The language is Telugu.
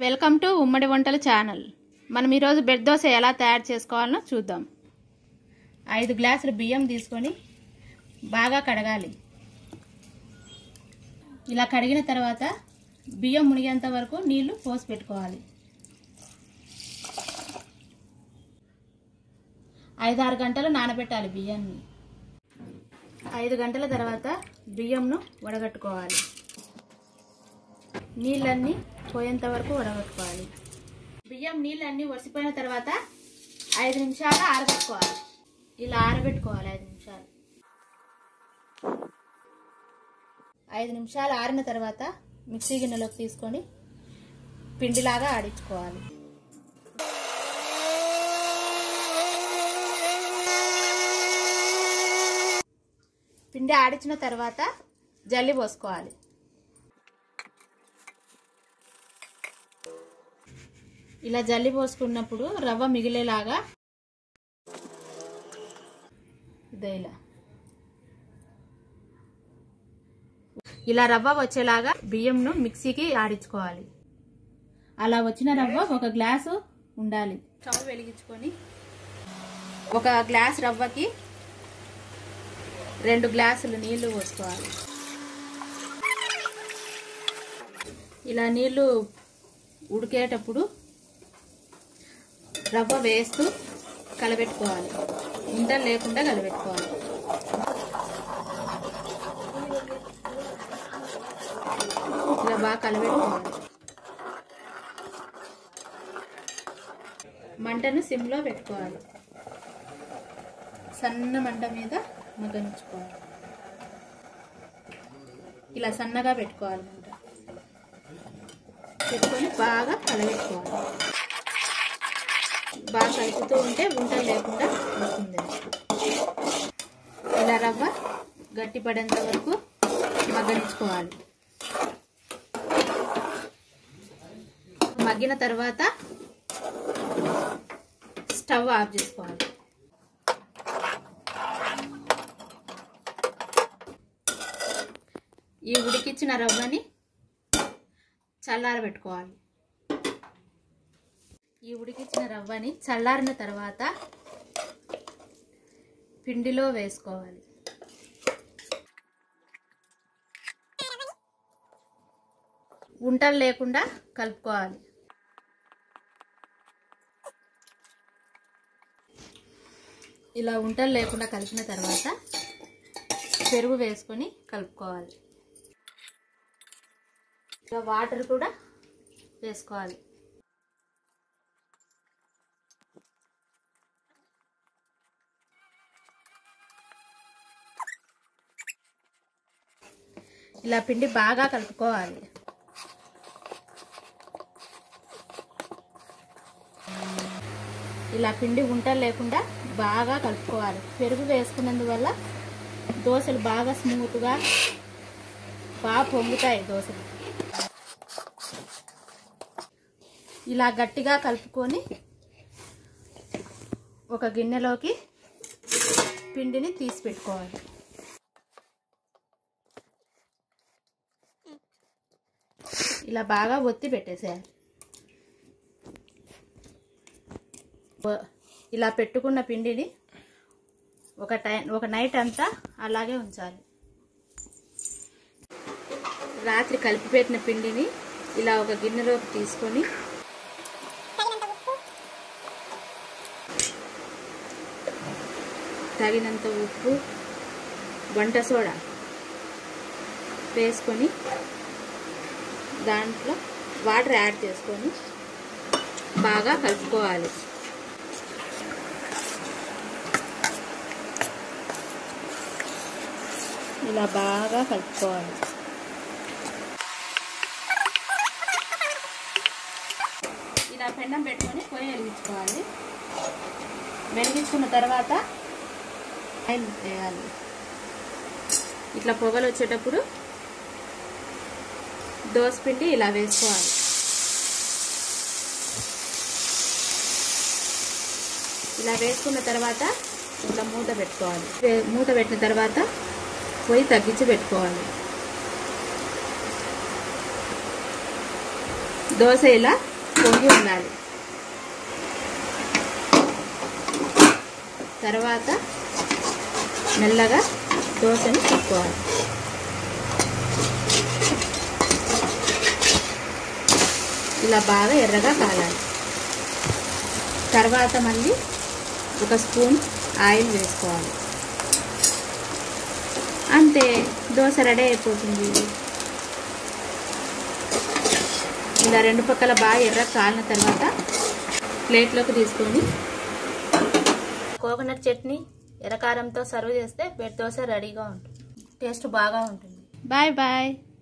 వెల్కమ్ టు ఉమ్మడి వంటల ఛానల్ మనం ఈరోజు బెడ్ దోశ ఎలా తయారు చేసుకోవాలో చూద్దాం ఐదు గ్లాసులు బియ్యం తీసుకొని బాగా కడగాలి ఇలా కడిగిన తర్వాత బియ్యం మునిగేంత వరకు నీళ్లు పోసి పెట్టుకోవాలి ఐదు ఆరు గంటలు నానబెట్టాలి బియ్యాన్ని ఐదు గంటల తర్వాత బియ్యంను వడగట్టుకోవాలి నీళ్ళన్నీ పోయేంత వరకు వడగట్టుకోవాలి బియ్యం నీళ్ళన్నీ వడిసిపోయిన తర్వాత ఐదు నిమిషాలు ఆరబెట్టుకోవాలి ఇలా ఆరబెట్టుకోవాలి ఐదు నిమిషాలు ఐదు నిమిషాలు ఆరిన తర్వాత మిక్సీ గిన్నెలోకి తీసుకొని పిండిలాగా ఆడించుకోవాలి పిండి ఆడించిన తర్వాత జల్లి పోసుకోవాలి ఇలా జల్లి పోసుకున్నప్పుడు రవ్వ మిగిలేలాగా ఇదో ఇలా ఇలా రవ్వ వచ్చేలాగా బియ్యంను మిక్సీకి ఆడించుకోవాలి అలా వచ్చిన రవ్వ ఒక గ్లాసు ఉండాలి స్టవ్ వెలిగించుకొని ఒక గ్లాస్ రవ్వకి రెండు గ్లాసులు నీళ్లు పోసుకోవాలి ఇలా నీళ్లు ఉడికేటప్పుడు రవ్వ వేస్తూ కలబెట్టుకోవాలి ఉండలు లేకుండా కలబెట్టుకోవాలి ఇలా బాగా కలబెట్టుకోవాలి మంటను సిమ్లో పెట్టుకోవాలి సన్న మంట మీద మగ్గనించుకోవాలి ఇలా సన్నగా పెట్టుకోవాలి మంట పెట్టుకొని బాగా కలబెట్టుకోవాలి బాగా కలుపుతూ ఉంటే ఉంటలు లేకుండా వస్తుంది ఇలా రవ్వ గట్టిపడేంత వరకు మగ్గనించుకోవాలి మగ్గిన తర్వాత స్టవ్ ఆఫ్ చేసుకోవాలి ఈ ఉడికిచ్చిన రవ్వని చల్లారబెట్టుకోవాలి ఈ ఉడికించిన రవ్వని చల్లారిన తర్వాత పిండిలో వేసుకోవాలి ఉంటలు లేకుండా కలుపుకోవాలి ఇలా ఉంటలు లేకుండా కలిపిన తర్వాత పెరుగు వేసుకొని కలుపుకోవాలి ఇలా వాటర్ కూడా వేసుకోవాలి ఇలా పిండి బాగా కలుపుకోవాలి ఇలా పిండి ఉంటలు లేకుండా బాగా కలుపుకోవాలి పెరుగు వేసుకున్నందువల్ల దోశలు బాగా స్మూత్గా బాగా పొంగుతాయి దోశలు ఇలా గట్టిగా కలుపుకొని ఒక గిన్నెలోకి పిండిని తీసి పెట్టుకోవాలి ఇలా బాగా ఒత్తి పెట్టేసేయాలి ఇలా పెట్టుకున్న పిండిని ఒక టైం ఒక నైట్ అంతా అలాగే ఉంచాలి రాత్రి కలిపి పెట్టిన పిండిని ఇలా ఒక గిన్నెలోకి తీసుకొని తగినంత ఉప్పు వంట సోడా వేసుకొని దాంట్లో వాటర్ యాడ్ చేసుకొని బాగా కలుపుకోవాలి ఇలా బాగా కలుపుకోవాలి ఇలా పెండం పెట్టుకొని పొయ్యి వెలిగించుకోవాలి వెలిగించుకున్న తర్వాత ఆయిల్ వేయాలి ఇట్లా పొగలు వచ్చేటప్పుడు దోసపిండి ఇలా వేసుకోవాలి ఇలా వేసుకున్న తర్వాత ఇట్లా మూత పెట్టుకోవాలి మూత పెట్టిన తర్వాత పొయ్యి తగ్గించి పెట్టుకోవాలి దోశ ఇలా పొంగి ఉండాలి తర్వాత మెల్లగా దోశని తిప్పుకోవాలి ఇలా బాగా ఎర్రగా కాలాలి తర్వాత మళ్ళీ ఒక స్పూన్ ఆయిల్ వేసుకోవాలి అంతే దోశ రెడీ అయిపోతుంది ఇలా రెండు పక్కల బాగా ఎర్ర కాలిన తర్వాత ప్లేట్లోకి తీసుకొని కోకోనట్ చట్నీ ఎర్రకారంతో సర్వ్ చేస్తే బెడ్ దోశ రెడీగా ఉంటుంది టేస్ట్ బాగా ఉంటుంది బాయ్ బాయ్